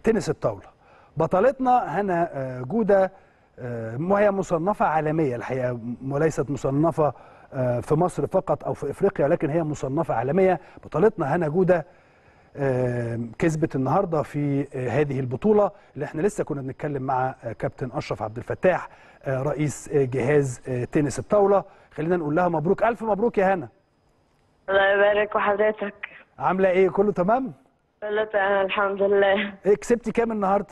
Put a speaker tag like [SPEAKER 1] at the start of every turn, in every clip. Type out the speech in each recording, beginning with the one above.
[SPEAKER 1] تنس الطاوله بطلتنا هنا آه، جوده آه، وهي مصنفه عالميه الحقيقه وليست مصنفه آه، في مصر فقط او في افريقيا ولكن هي مصنفه عالميه بطلتنا هنا جوده آه، كسبت النهارده في آه، هذه البطوله اللي احنا لسه كنا بنتكلم مع آه، كابتن اشرف عبد الفتاح آه، رئيس آه، جهاز آه، تنس الطاوله خلينا نقول لها مبروك الف مبروك يا هنا
[SPEAKER 2] الله يبارك وحضرتك
[SPEAKER 1] عامله ايه كله تمام
[SPEAKER 2] كله تمام الحمد لله
[SPEAKER 1] إيه كسبتي كام النهارده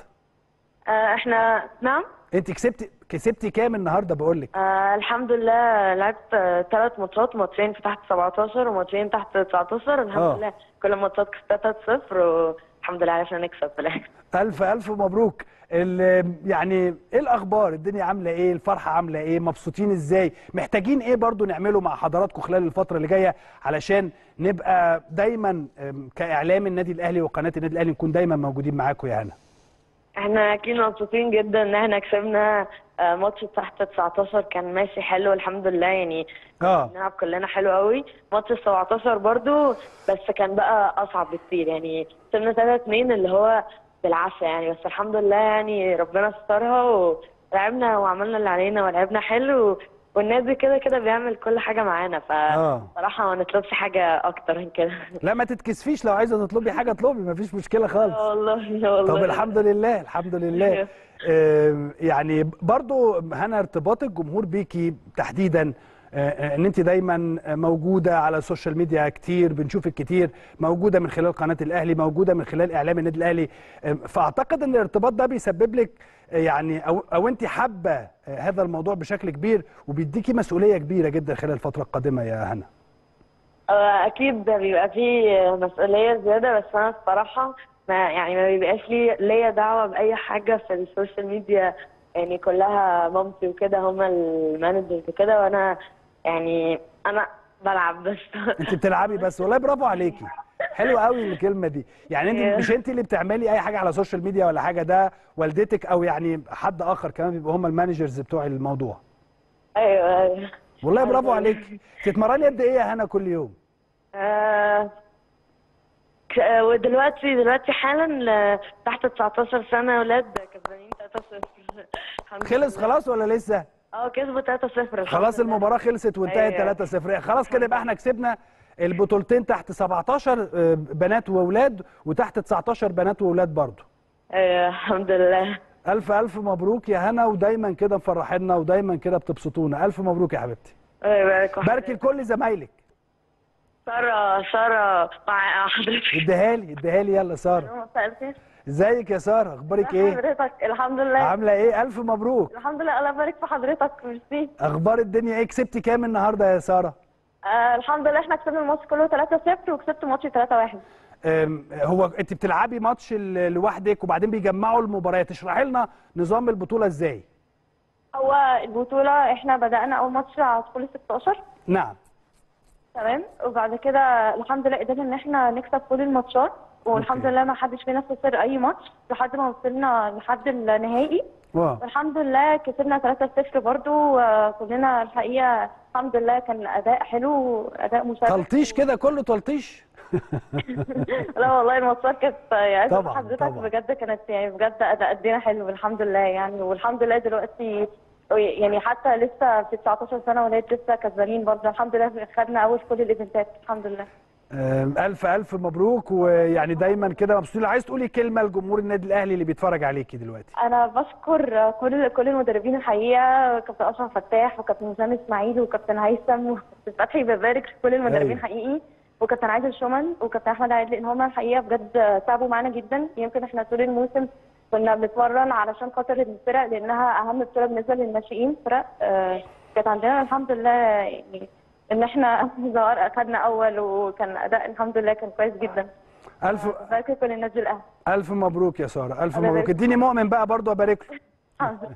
[SPEAKER 2] آه احنا نعم
[SPEAKER 1] انت كسبتي كسبتي كام النهارده بقول لك
[SPEAKER 2] آه الحمد لله لعبت ثلاث ماتشات ماتشين في تحت 17 وماتشين تحت 19 الحمد
[SPEAKER 1] آه.
[SPEAKER 2] لله كل الماتشات كسبتها 3-0 والحمد لله عرفنا نكسب في الاخر
[SPEAKER 1] الف الف مبروك ال- يعني ايه الاخبار الدنيا عامله ايه الفرحه عامله ايه مبسوطين ازاي محتاجين ايه برضو نعمله مع حضراتكم خلال الفتره اللي جايه علشان نبقى دايما أم، كاعلام النادي الاهلي وقناه النادي الاهلي نكون دايما موجودين معاكم يا هنا
[SPEAKER 2] احنا اكيد مبسوطين جدا ان احنا كسبنا آه، ماتش تحت 19 كان ماشي حلو الحمد لله يعني
[SPEAKER 1] اه
[SPEAKER 2] بنلعب كلنا حلو قوي ماتش ال 17 برضو بس كان بقى اصعب بكتير يعني كسبنا 3 2 اللي هو بالعافيه يعني بس الحمد لله يعني ربنا سترها ولعبنا وعملنا اللي علينا ولعبنا حلو والنادي كده كده بيعمل كل حاجه معانا
[SPEAKER 1] آه.
[SPEAKER 2] فصراحه ما نطلبش حاجه اكتر من كده
[SPEAKER 1] لا ما تتكسفيش لو عايزه تطلبي حاجه اطلبي مفيش مشكله خالص
[SPEAKER 2] لا والله لا والله
[SPEAKER 1] طب الحمد لله الحمد لله آه، يعني برضو هنا ارتباط الجمهور بيكي تحديدا آه، آه، ان انت دايما موجوده على السوشيال ميديا كتير بنشوفك كتير موجوده من خلال قناه الاهلي موجوده من خلال اعلام النادي الاهلي آه، فاعتقد ان الارتباط ده بيسبب لك آه، يعني او او انت حابه آه، هذا الموضوع بشكل كبير وبيديكي مسؤوليه كبيره جدا خلال الفتره القادمه يا هنا
[SPEAKER 2] آه، اكيد ده بيبقى فيه مسؤوليه زياده بس انا الصراحه ما يعني ما بيبقاش لي ليا دعوه باي حاجه في السوشيال ميديا يعني كلها مامتي وكده هما المانجرز وكده وانا يعني انا بلعب بس
[SPEAKER 1] انت بتلعبي بس والله برافو عليكي حلو قوي الكلمه دي يعني انت مش انت اللي بتعملي اي حاجه على السوشيال ميديا ولا حاجه ده والدتك او يعني حد اخر كمان بيبقوا هم المانجرز بتوع الموضوع
[SPEAKER 2] ايوه ايوه
[SPEAKER 1] والله برافو عليكي تتمرني قد ايه يا هنا كل يوم
[SPEAKER 2] آه، ك- آه، ودلوقتي دلوقتي حالا آه، تحت 19 سنه اولاد كسبانين 3-0 الحمد
[SPEAKER 1] خلص
[SPEAKER 2] لله.
[SPEAKER 1] خلاص ولا لسه
[SPEAKER 2] اه كسبوا 3-0 الحمد
[SPEAKER 1] خلاص
[SPEAKER 2] لله.
[SPEAKER 1] المباراه خلصت وانتهت
[SPEAKER 2] أيوة.
[SPEAKER 1] 3-0 خلاص كده يبقى احنا كسبنا البطولتين تحت 17 آه، بنات واولاد وتحت 19 بنات واولاد برضو
[SPEAKER 2] ايوه الحمد لله
[SPEAKER 1] الف الف مبروك يا هنا ودايما كده مفرحينا ودايما كده بتبسطونا الف مبروك يا حبيبتي
[SPEAKER 2] الله يبارك
[SPEAKER 1] باركي لكل زمايلك
[SPEAKER 2] سارة سارة مع حضرتك
[SPEAKER 1] اديها لي اديها لي يلا ساره
[SPEAKER 2] مساء الخير
[SPEAKER 1] ازيك يا ساره اخبارك ايه
[SPEAKER 2] حضرتك الحمد لله
[SPEAKER 1] عامله ايه الف مبروك
[SPEAKER 2] الحمد لله الله يبارك في حضرتك ميرسي
[SPEAKER 1] اخبار الدنيا ايه كسبتي كام النهارده يا ساره
[SPEAKER 2] آه الحمد لله احنا كسبنا الماتش كله 3-0 وكسبت ماتش 3-1
[SPEAKER 1] أم، هو انت بتلعبي ماتش ال- لوحدك وبعدين بيجمعوا المباريات اشرحي لنا نظام البطوله ازاي
[SPEAKER 2] هو البطولة احنا بدأنا أول ماتش على دخول 16
[SPEAKER 1] نعم
[SPEAKER 2] تمام وبعد كده الحمد لله قدرنا ان احنا نكسب كل الماتشات والحمد
[SPEAKER 1] أوكي.
[SPEAKER 2] لله ما حدش فينا خسر اي ماتش لحد ما وصلنا لحد النهائي
[SPEAKER 1] واو
[SPEAKER 2] والحمد لله كسبنا 3-0 برضو آه، كلنا الحقيقة الحمد لله كان أداء حلو أداء مشرف
[SPEAKER 1] تلطيش كده كله تلطيش
[SPEAKER 2] لا والله الماتشات كانت يعني
[SPEAKER 1] طبعاً،
[SPEAKER 2] حضرتك
[SPEAKER 1] طبعاً.
[SPEAKER 2] بجد كانت يعني بجد أداء أدينا حلو الحمد لله يعني والحمد لله دلوقتي يعني حتى لسه في 19 سنة ولاد لسه كسبانين برضه الحمد لله خدنا أول كل الإيفنتات الحمد لله
[SPEAKER 1] أم، الف الف مبروك ويعني دايما كده مبسوطين عايز تقولي كلمه لجمهور النادي الاهلي اللي بيتفرج عليكي دلوقتي
[SPEAKER 2] انا بشكر كل كل المدربين الحقيقه كابتن اشرف فتاح وكابتن هشام اسماعيل وكابتن هيثم وكابتن فتحي ببارك لكل المدربين
[SPEAKER 1] أيوة.
[SPEAKER 2] حقيقي وكابتن عادل شومان وكابتن احمد عادل لان هم الحقيقه بجد تعبوا معانا جدا يمكن احنا طول الموسم كنا بنتمرن علشان خاطر الفرق لانها اهم بطوله بالنسبه للناشئين فرق آه، كانت عندنا الحمد لله يعني ان احنا ظهر اخذنا اول وكان اداء الحمد لله كان كويس جدا
[SPEAKER 1] الف
[SPEAKER 2] بارك كل الناس الاهلي
[SPEAKER 1] الف مبروك يا ساره الف
[SPEAKER 2] الله
[SPEAKER 1] مبروك
[SPEAKER 2] يبارك
[SPEAKER 1] اديني مؤمن بقى برضو ابارك له
[SPEAKER 2] الحمد لله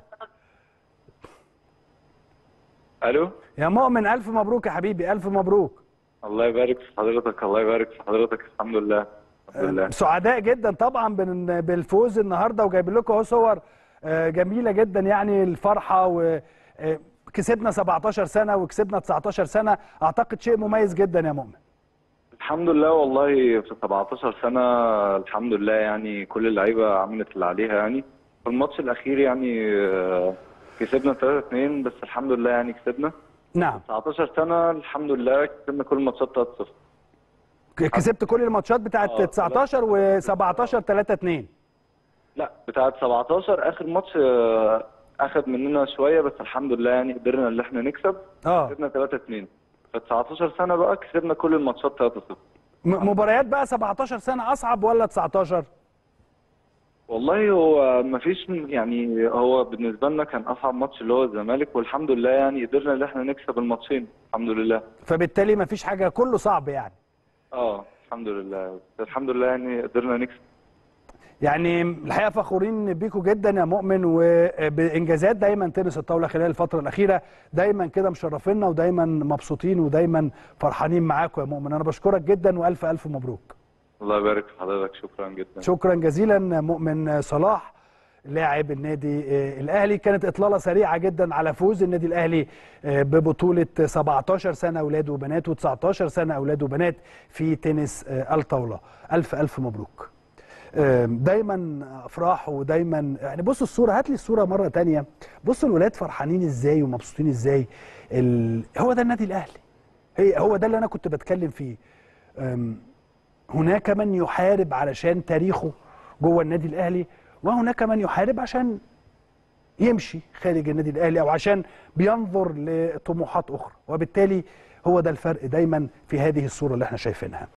[SPEAKER 3] الو
[SPEAKER 1] يا مؤمن الف مبروك يا حبيبي الف مبروك
[SPEAKER 3] الله يبارك في حضرتك الله يبارك في حضرتك الحمد لله الحمد لله
[SPEAKER 1] سعداء جدا طبعا بال- بالفوز النهارده وجايب لكم اهو صور آه، جميله جدا يعني الفرحه وكسبنا 17 سنه وكسبنا 19 سنه اعتقد شيء مميز جدا يا مؤمن
[SPEAKER 3] الحمد لله والله في 17 سنة الحمد لله يعني كل اللعيبة عملت اللي عليها يعني في الماتش الأخير يعني آه، كسبنا 3-2 بس الحمد لله يعني كسبنا
[SPEAKER 1] نعم
[SPEAKER 3] 19 سنة الحمد لله كسبنا كل الماتشات 3-0
[SPEAKER 1] ك- كسبت كل الماتشات بتاعت
[SPEAKER 3] آه،
[SPEAKER 1] 19 و17 3 2
[SPEAKER 3] لا بتاعت 17 آخر ماتش آه، أخد مننا شوية بس الحمد لله يعني قدرنا إن إحنا نكسب
[SPEAKER 1] اه
[SPEAKER 3] كسبنا 3-2 في 19 سنة بقى كسبنا كل الماتشات 3-0
[SPEAKER 1] م- مباريات بقى 17 سنه اصعب ولا 19
[SPEAKER 3] والله هو ما فيش يعني هو بالنسبه لنا كان اصعب ماتش اللي هو الزمالك والحمد لله يعني قدرنا ان احنا نكسب الماتشين الحمد لله
[SPEAKER 1] فبالتالي ما فيش حاجه كله صعب يعني
[SPEAKER 3] اه الحمد لله الحمد لله يعني قدرنا نكسب
[SPEAKER 1] يعني الحقيقه فخورين بيكم جدا يا مؤمن وبانجازات دايما تنس الطاوله خلال الفتره الاخيره دايما كده مشرفينا ودايما مبسوطين ودايما فرحانين معاكم يا مؤمن انا بشكرك جدا والف الف مبروك
[SPEAKER 3] الله يبارك في حضرتك شكرا جدا
[SPEAKER 1] شكرا جزيلا مؤمن صلاح لاعب النادي آه، الاهلي كانت اطلاله سريعه جدا على فوز النادي الاهلي آه، ببطوله 17 سنه اولاد وبنات و19 سنه اولاد وبنات في تنس آه، الطاوله الف الف مبروك آه، دايما افراح ودايما يعني بصوا الصوره هات لي الصوره مره تانية بصوا الولاد فرحانين ازاي ومبسوطين ازاي ال... هو ده النادي الاهلي هي هو ده اللي انا كنت بتكلم فيه أم، هناك من يحارب علشان تاريخه جوه النادي الاهلي وهناك من يحارب عشان يمشي خارج النادي الاهلي او عشان بينظر لطموحات اخرى وبالتالي هو ده الفرق دايما في هذه الصوره اللي احنا شايفينها